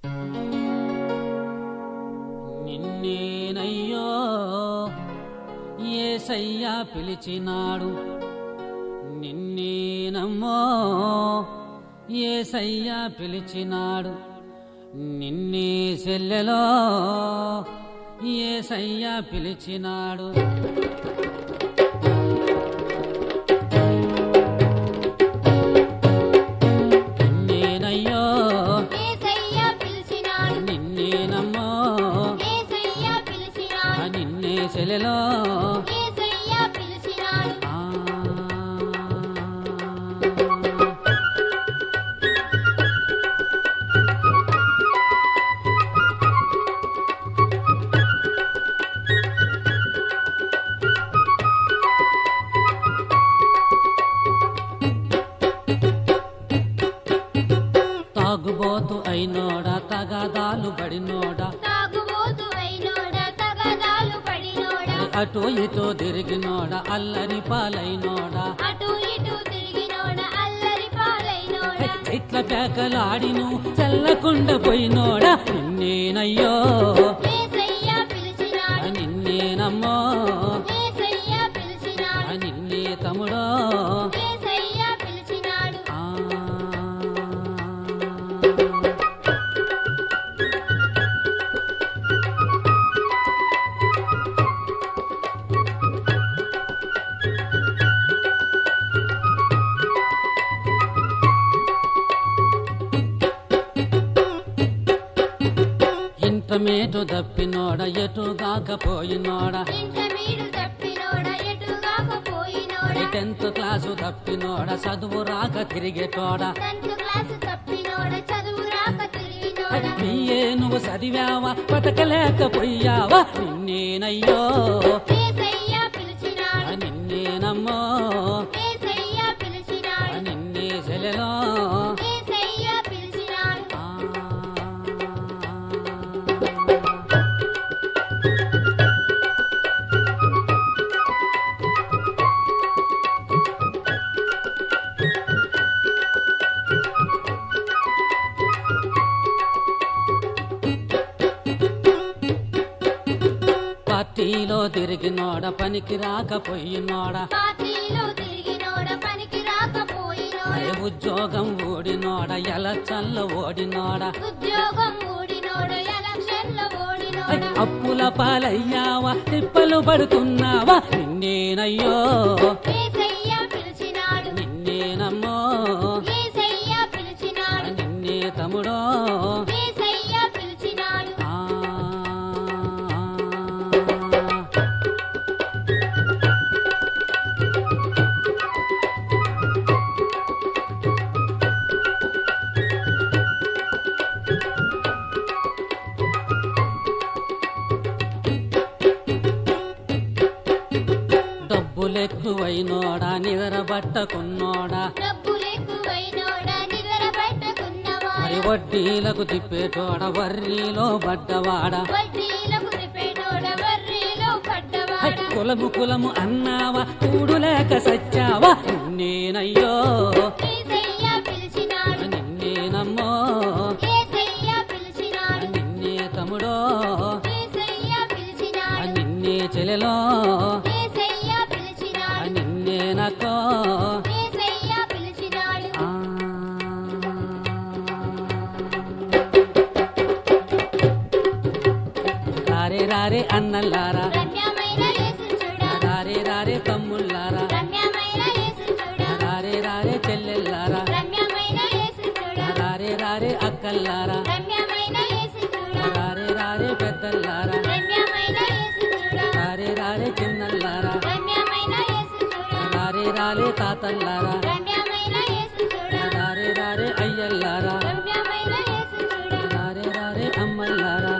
నిన్నేనయ్యో ఏసయ్యా పిలిచినాడు నిన్నేనమ్మో ఏసయ్యా పిలిచినాడు నిన్నే సెల్లెలో ఏసయ్యా పిలిచినాడు నిన్నేనయ్యో ఏసయ్య పిలిచినాడు నిన్నేనమ్మో ఏసయ్య పిలిచినాడు నిన్నే సెల్లెలో ఏసయ్య పిలిచినాడు ఆ తాగుబోతు అయినోడా తగాదాలు పడినోడా తాగుబోతు అయినోడ తగదాలు పడినోడ అటు ఇటు తిరిగినోడా అల్లరి పాలైనోడా అటు ఇటు తిరిగినోడ అల్లరి పాలైనోడ ఇట్ల పేకలాడిను చల్లకుండా పోయినోడా నిన్నేనయ్యో ఏసయ్య పిలిచినాడు నిన్నేనమ్మో ఏసయ్య పిలిచినాడు నిన్నే తమ్ముడో ఏసయ్య పిలిచినాడు ఆ ఇంటమేటు దప్పినోడ ఎటుగాకపోయినోడ ఇంట మీరు తప్పినోడ ఎటుగాకపోయినోడ టెన్త్ క్లాసు తప్పినోడ చదువు రాక తిరిగేటోడ టెన్త్ క్లాసు తప్పినోడ చదువు రాక తిరిగినోడ బియ్యే నువ్వు చదివావా బతకలేకపోయావా నిన్నేనయ్యో ఏసయ్య పిలిచినాడు నిన్నేనమ్మో ఏసయ్య పిలిచినాడు నిన్నే సెలెలో ఏసయ్య పిలిచినాడు ఆ. పార్టీలో తిరిగినోడ పనికి రాకపోయినోడ పార్టీలో తిరిగినోడ పనికి రాకపోయినోడ ఏ ఉద్యోగం ఓడినోడ ఎలచల్ల ఓడినోడ ఉద్యోగం ఊడినోడ ఎలక్షన్లో ఓడినోడ అప్పుల పాలయ్యావా తిప్పలు పడుతున్నావా నిన్నేనయ్యో ఏసయ్య పిలిచినాడు నిన్నేనమ్మో ఏసయ్య పిలిచినాడు నిన్నే తమ్ముడో ఏసయ్య పిలిచినాడు ఆ. డబ్బులెక్కువైనోడా నిద్రబట్టకున్నోడా డబ్బులెక్కువైనోడ నిద్ర పట్టుకున్నవాడ మరి వడ్డీలకు తిప్పేటోడ వర్రీలో పడ్డవాడ వడ్డీలకు తిప్పేటోడ వర్రీలో పడ్డవాడ కులము కులము అన్నావా కూడులేక సచ్చావా నేనయ్యో ఏసయ్య పిలిచినాడు నిన్నేనమ్మో ఏసయ్య పిలిచినాడు నిన్నే తమ్ముడో ఏసయ్య పిలిచినాడు నిన్నే చెలెలో ఏసయ్య పిలిచినాడు నిన్నే నకో ఏసయ్య పిలిచినాడు ఆ. రారే రారే అన్నల్లారా రమ్యమైన యేసు చూడ రారే రారే తమ్ముళ్ళారా రమ్యమైన యేసు చూడ రారే రారే చెల్లెల్లారా రమ్యమైన యేసు చూడ రారే రారే అక్కల్లారా రమ్యమైన యేసు చూడ రారే రారే పెద్దల్లారా రమ్యమైన యేసు చూడ రారే రారే చిన్నల్లారా రమ్యమైన యేసు చూడ రారే రారే తాతల్లారా రమ్యమైన యేసు చూడ రారే రారే అయ్యల్లారా రమ్యమైన యేసు చూడ రారే రారే అమ్మల్లారా